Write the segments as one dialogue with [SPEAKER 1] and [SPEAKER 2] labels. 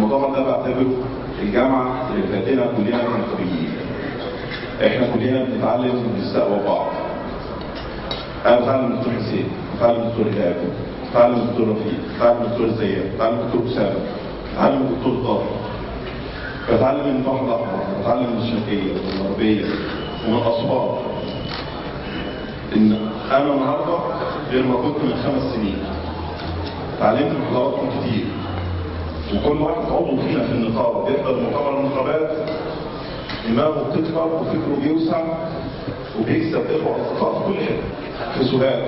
[SPEAKER 1] المؤتمر ده بعتبره الجامعه اللي بتدينا كلنا كمخرجين احنا كلنا بنتعلم ونستقوى بعض انا بتعلم من الدكتور حسين بتعلم من الدكتور ايهاب بتعلم من الدكتور رفيق بتعلم من الدكتور زياد بتعلم من الدكتور اسامه بتعلم من الدكتور طارق بتعلم من البحر الاحمر بتعلم من الشرقيه والغربيه ومن اسوان ان انا النهارده غير ما كنت من خمس سنين اتعلمت من حضراتكم كتير وكل واحد عضو فينا في النقابه بيحضر مؤتمر النقابات دماغه بتكبر وفكره بيوسع وبيكسب اخوه اصدقاء في كل حته في سوهاج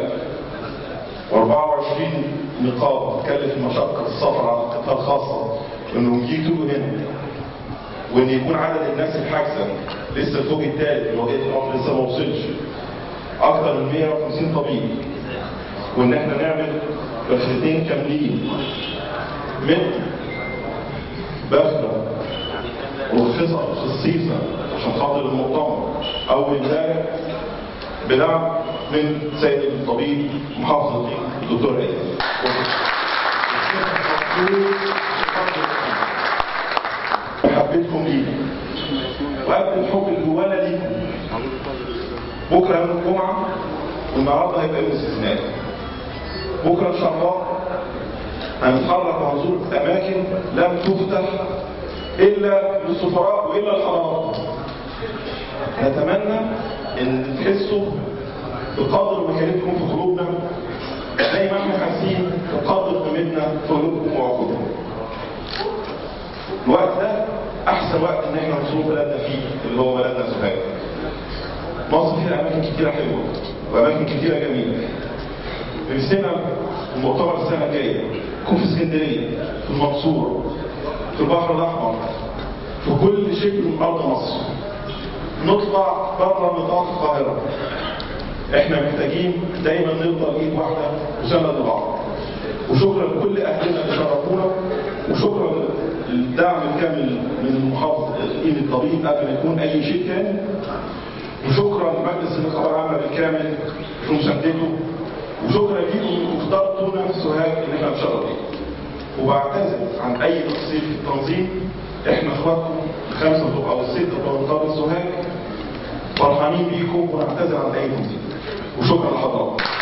[SPEAKER 1] و24 نقابه تكلف مشقه السفر على القطار الخاصه انهم يجوا هنا وان يكون عدد الناس الحاجزه لسه الفوق الثالث اللي هو الامر لسه ما وصلش اكثر من 150 طبيب وان احنا نعمل رحلتين كاملين من بغدة ورخصة خصيصة عشان خاطر المؤتمر أول امبارح بدعم من سيد الطبيب محافظة الدكتور عيد حبيتكم لينا وقبل الحب اللي جوانا ليكم بكره يوم الجمعه والنهارده هيبقى يوم استثنائي بكره ان شاء الله هنتحرك وهنزور اماكن لم تفتح الا للسفراء والا الحضارات نتمنى ان تحسوا بقدر مكانتكم في قلوبنا زي ما احنا حاسين بقدر قيمتنا في قلوبكم وعقولكم الوقت ده احسن وقت ان احنا نزور بلدنا فيه اللي هو بلدنا سوهاج مصر فيها اماكن كتيره حلوه واماكن كتيره جميله نفسنا المؤتمر السنه الجايه يكون في اسكندريه في المنصوره في البحر الاحمر في كل شبر من ارض مصر نطلع بره نطاق القاهره احنا محتاجين دايما نفضل ايد واحده وسند لبعض وشكرا لكل اهلنا اللي شرفونا وشكرا للدعم الكامل من المحافظ ايد الطبيب قبل ما يكون اي شيء تاني وشكرا لمجلس النقابه العامه بالكامل في مساندته وشكرا ليكم انكم اخترتونا في سوهاج ان احنا نشرف بيه وبعتذر عن اي تقصير في التنظيم احنا اخواتكم الخمسه او السته بتوع نقابه سوهاج فرحانين بيكم ونعتذر عن اي تنظيم وشكرا لحضراتكم